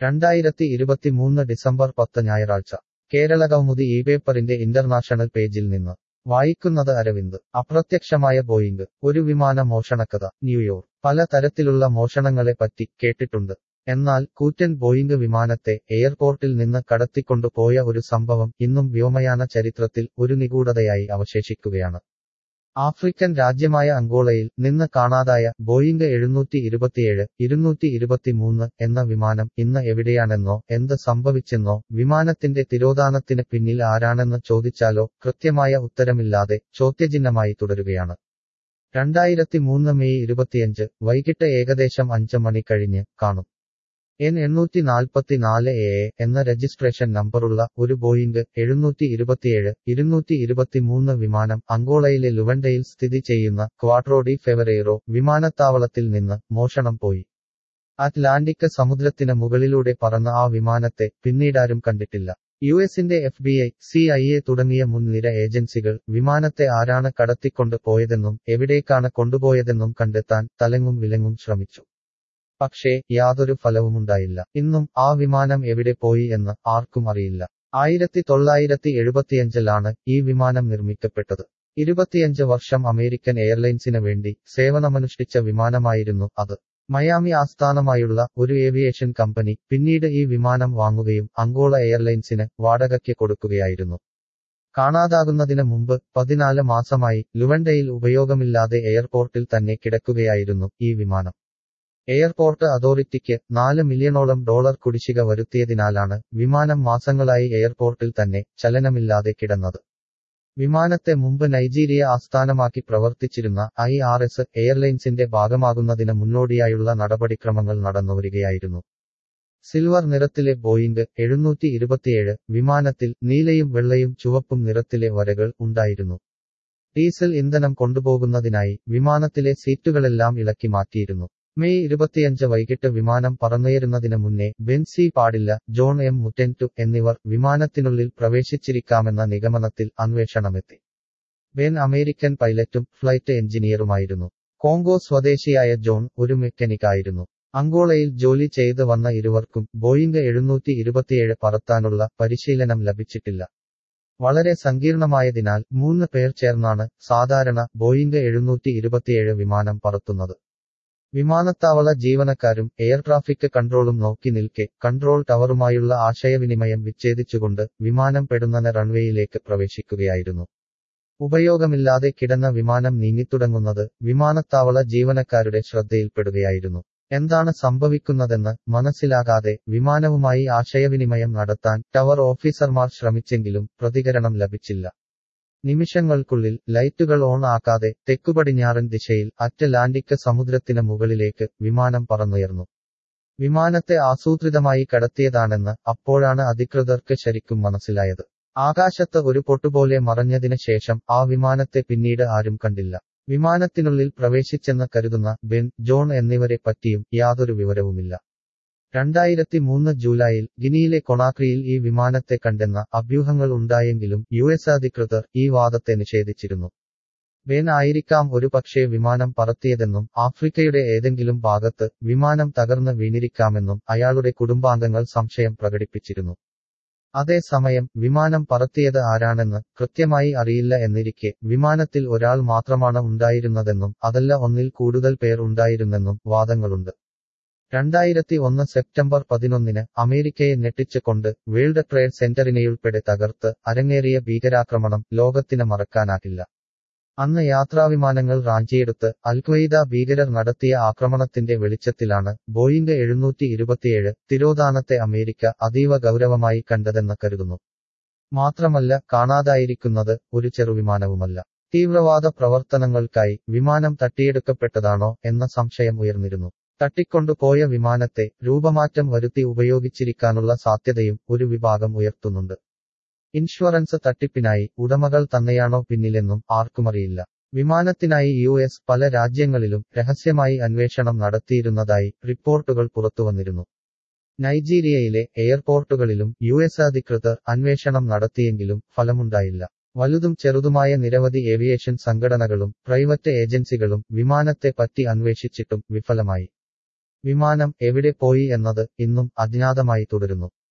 രണ്ടായിരത്തി ഇരുപത്തിമൂന്ന് ഡിസംബർ പത്ത് ഞായറാഴ്ച കേരളകൗമുദി ഈ പേപ്പറിന്റെ ഇന്റർനാഷണൽ പേജിൽ നിന്ന് വായിക്കുന്നത് അരവിന്ദ് അപ്രത്യക്ഷമായ ബോയിംഗ് ഒരു വിമാന മോഷണക്കഥ ന്യൂയോർക്ക് പല തരത്തിലുള്ള മോഷണങ്ങളെ പറ്റി കേട്ടിട്ടുണ്ട് എന്നാൽ കൂറ്റൻ ബോയിംഗ് വിമാനത്തെ എയർപോർട്ടിൽ നിന്ന് കടത്തിക്കൊണ്ടുപോയ ഒരു സംഭവം ഇന്നും വ്യോമയാന ചരിത്രത്തിൽ ഒരു നിഗൂഢതയായി അവശേഷിക്കുകയാണ് ആഫ്രിക്കൻ രാജ്യമായ അങ്കോളയിൽ നിന്ന് കാണാതായ ബോയിംഗ് എഴുന്നൂറ്റി ഇരുപത്തിയേഴ് ഇരുന്നൂറ്റി ഇരുപത്തിമൂന്ന് എന്ന വിമാനം ഇന്ന് എവിടെയാണെന്നോ എന്ത് സംഭവിച്ചെന്നോ വിമാനത്തിന്റെ തിരോധാനത്തിന് പിന്നിൽ ആരാണെന്ന് ചോദിച്ചാലോ കൃത്യമായ ഉത്തരമില്ലാതെ ചോദ്യചിഹ്നമായി തുടരുകയാണ് രണ്ടായിരത്തി മൂന്ന് മെയ് ഇരുപത്തിയഞ്ച് വൈകിട്ട് ഏകദേശം അഞ്ച് മണി കഴിഞ്ഞ് കാണും എൻ എണ്ണൂറ്റി നാൽപ്പത്തിനാല് എ എന്ന രജിസ്ട്രേഷൻ നമ്പറുള്ള ഒരു ബോയിംഗ് എഴുന്നൂറ്റി ഇരുപത്തിയേഴ് ഇരുന്നൂറ്റി ഇരുപത്തിമൂന്ന് വിമാനം അങ്കോളയിലെ ലുവൻഡയിൽ സ്ഥിതി ചെയ്യുന്ന ക്വാട്രോഡി ഫെവറേറോ വിമാനത്താവളത്തിൽ നിന്ന് മോഷണം പോയി അറ്റ്ലാന്റിക് സമുദ്രത്തിന് മുകളിലൂടെ പറന്ന ആ വിമാനത്തെ പിന്നീടാരും കണ്ടിട്ടില്ല യു എസിന്റെ F B I C I A തുടങ്ങിയ മുൻനിര ഏജൻസികൾ വിമാനത്തെ ആരാണ് കടത്തിക്കൊണ്ട് പോയതെന്നും എവിടേക്കാണ് കൊണ്ടുപോയതെന്നും കണ്ടെത്താൻ തലങ്ങും വിലങ്ങും ശ്രമിച്ചു പക്ഷേ യാതൊരു ഫലവുമുണ്ടായില്ല ഇന്നും ആ വിമാനം എവിടെ പോയി എന്ന് ആർക്കും അറിയില്ല ആയിരത്തി തൊള്ളായിരത്തി എഴുപത്തിയഞ്ചിലാണ് ഈ വിമാനം നിർമ്മിക്കപ്പെട്ടത് ഇരുപത്തിയഞ്ച് വർഷം അമേരിക്കൻ എയർലൈൻസിന് വേണ്ടി സേവനമനുഷ്ഠിച്ച വിമാനമായിരുന്നു അത് മയാമി ആസ്ഥാനമായുള്ള ഒരു ഏവിയേഷൻ കമ്പനി പിന്നീട് ഈ വിമാനം വാങ്ങുകയും അങ്കോള എയർലൈൻസിന് വാടകയ്ക്ക് കൊടുക്കുകയായിരുന്നു കാണാതാകുന്നതിന് മുമ്പ് പതിനാല് മാസമായി ലുവൻഡയിൽ ഉപയോഗമില്ലാതെ എയർപോർട്ടിൽ തന്നെ കിടക്കുകയായിരുന്നു ഈ വിമാനം എയർപോർട്ട് അതോറിറ്റിക്ക് നാല് മില്യണോളം ഡോളർ കുടിശ്ശിക വരുത്തിയതിനാലാണ് വിമാനം മാസങ്ങളായി എയർപോർട്ടിൽ തന്നെ ചലനമില്ലാതെ കിടന്നത് വിമാനത്തെ മുമ്പ് നൈജീരിയ ആസ്ഥാനമാക്കി പ്രവർത്തിച്ചിരുന്ന ഐ ആർ എസ് എയർലൈൻസിന്റെ ഭാഗമാകുന്നതിന് മുന്നോടിയായുള്ള നടപടിക്രമങ്ങൾ നടന്നുവരികയായിരുന്നു സിൽവർ നിറത്തിലെ ബോയിംഗ് എഴുന്നൂറ്റി ഇരുപത്തിയേഴ് വിമാനത്തിൽ നീലയും വെള്ളയും ചുവപ്പും നിറത്തിലെ വരകൾ ഉണ്ടായിരുന്നു ഡീസൽ ഇന്ധനം കൊണ്ടുപോകുന്നതിനായി വിമാനത്തിലെ സീറ്റുകളെല്ലാം ഇളക്കി മാറ്റിയിരുന്നു മെയ് ഇരുപത്തിയഞ്ച് വൈകിട്ട് വിമാനം പറന്നുയരുന്നതിന് മുന്നേ ബെൻസി പാടില്ല ജോൺ എം മുറ്റൻറ്റു എന്നിവർ വിമാനത്തിനുള്ളിൽ പ്രവേശിച്ചിരിക്കാമെന്ന നിഗമനത്തിൽ അന്വേഷണമെത്തി ബെൻ അമേരിക്കൻ പൈലറ്റും ഫ്ലൈറ്റ് എഞ്ചിനീയറുമായിരുന്നു കോങ്കോ സ്വദേശിയായ ജോൺ ഒരു മെക്കാനിക്കായിരുന്നു അങ്കോളയിൽ ജോലി ചെയ്ത് വന്ന ഇരുവർക്കും ബോയിംഗ് എഴുന്നൂറ്റി ഇരുപത്തിയേഴ് പറത്താനുള്ള പരിശീലനം ലഭിച്ചിട്ടില്ല വളരെ സങ്കീർണമായതിനാൽ മൂന്ന് പേർ ചേർന്നാണ് സാധാരണ ബോയിംഗ് എഴുന്നൂറ്റി ഇരുപത്തിയേഴ് വിമാനം പറത്തുന്നത് വിമാനത്താവള ജീവനക്കാരും എയർ ട്രാഫിക് കൺട്രോളും നോക്കി നിൽക്കെ കൺട്രോൾ ടവറുമായുള്ള ആശയവിനിമയം വിച്ഛേദിച്ചുകൊണ്ട് വിമാനം പെടുന്നന റൺവേയിലേക്ക് പ്രവേശിക്കുകയായിരുന്നു ഉപയോഗമില്ലാതെ കിടന്ന വിമാനം നീങ്ങിത്തുടങ്ങുന്നത് വിമാനത്താവള ജീവനക്കാരുടെ ശ്രദ്ധയിൽപ്പെടുകയായിരുന്നു എന്താണ് സംഭവിക്കുന്നതെന്ന് മനസ്സിലാകാതെ വിമാനവുമായി ആശയവിനിമയം നടത്താൻ ടവർ ഓഫീസർമാർ ശ്രമിച്ചെങ്കിലും പ്രതികരണം ലഭിച്ചില്ല നിമിഷങ്ങൾക്കുള്ളിൽ ലൈറ്റുകൾ ഓൺ ആക്കാതെ തെക്കുപടിഞ്ഞാറൻ ദിശയിൽ അറ്റ്ലാന്റിക് സമുദ്രത്തിന് മുകളിലേക്ക് വിമാനം പറന്നുയർന്നു വിമാനത്തെ ആസൂത്രിതമായി കടത്തിയതാണെന്ന് അപ്പോഴാണ് അധികൃതർക്ക് ശരിക്കും മനസ്സിലായത് ആകാശത്ത് ഒരു പൊട്ടുപോലെ മറഞ്ഞതിന് ശേഷം ആ വിമാനത്തെ പിന്നീട് ആരും കണ്ടില്ല വിമാനത്തിനുള്ളിൽ പ്രവേശിച്ചെന്ന് കരുതുന്ന ബെൻ ജോൺ എന്നിവരെ പറ്റിയും യാതൊരു വിവരവുമില്ല രണ്ടായിരത്തി മൂന്ന് ജൂലൈയിൽ ഗിനിയിലെ കൊണാക്രിയിൽ ഈ വിമാനത്തെ കണ്ടെന്ന അഭ്യൂഹങ്ങൾ ഉണ്ടായെങ്കിലും യു എസ് അധികൃതർ ഈ വാദത്തെ നിഷേധിച്ചിരുന്നു ബെൻ ആയിരിക്കാം ഒരു പക്ഷേ വിമാനം പറത്തിയതെന്നും ആഫ്രിക്കയുടെ ഏതെങ്കിലും ഭാഗത്ത് വിമാനം തകർന്ന് വീണിരിക്കാമെന്നും അയാളുടെ കുടുംബാംഗങ്ങൾ സംശയം പ്രകടിപ്പിച്ചിരുന്നു അതേസമയം വിമാനം പറത്തിയത് ആരാണെന്ന് കൃത്യമായി അറിയില്ല എന്നിരിക്കെ വിമാനത്തിൽ ഒരാൾ മാത്രമാണ് ഉണ്ടായിരുന്നതെന്നും അതല്ല ഒന്നിൽ കൂടുതൽ പേർ ഉണ്ടായിരുന്നെന്നും വാദങ്ങളുണ്ട് രണ്ടായിരത്തി ഒന്ന് സെപ്റ്റംബർ പതിനൊന്നിന് അമേരിക്കയെ ഞെട്ടിച്ചുകൊണ്ട് വേൾഡ് ട്രേഡ് സെന്ററിനെയുൾപ്പെടെ തകർത്ത് അരങ്ങേറിയ ഭീകരാക്രമണം ലോകത്തിന് മറക്കാനാകില്ല അന്ന് യാത്രാവിമാനങ്ങൾ റാഞ്ചിയെടുത്ത് അൽഖ്വയ്ദ ഭീകരർ നടത്തിയ ആക്രമണത്തിന്റെ വെളിച്ചത്തിലാണ് ബോയിംഗ് എഴുന്നൂറ്റി ഇരുപത്തിയേഴ് തിരോധാനത്തെ അമേരിക്ക അതീവ ഗൗരവമായി കണ്ടതെന്ന് കരുതുന്നു മാത്രമല്ല കാണാതായിരിക്കുന്നത് ഒരു ചെറുവിമാനവുമല്ല തീവ്രവാദ പ്രവർത്തനങ്ങൾക്കായി വിമാനം തട്ടിയെടുക്കപ്പെട്ടതാണോ എന്ന സംശയം ഉയർന്നിരുന്നു തട്ടിക്കൊണ്ടുപോയ വിമാനത്തെ രൂപമാറ്റം വരുത്തി ഉപയോഗിച്ചിരിക്കാനുള്ള സാധ്യതയും ഒരു വിഭാഗം ഉയർത്തുന്നുണ്ട് ഇൻഷുറൻസ് തട്ടിപ്പിനായി ഉടമകൾ തന്നെയാണോ പിന്നിലെന്നും ആർക്കുമറിയില്ല വിമാനത്തിനായി യു എസ് പല രാജ്യങ്ങളിലും രഹസ്യമായി അന്വേഷണം നടത്തിയിരുന്നതായി റിപ്പോർട്ടുകൾ പുറത്തുവന്നിരുന്നു നൈജീരിയയിലെ എയർപോർട്ടുകളിലും യു എസ് അധികൃതർ അന്വേഷണം നടത്തിയെങ്കിലും ഫലമുണ്ടായില്ല വലുതും ചെറുതുമായ നിരവധി ഏവിയേഷൻ സംഘടനകളും പ്രൈവറ്റ് ഏജൻസികളും വിമാനത്തെ പറ്റി അന്വേഷിച്ചിട്ടും വിഫലമായി വിമാനം എവിടെ പോയി എന്നത് ഇന്നും അജ്ഞാതമായി തുടരുന്നു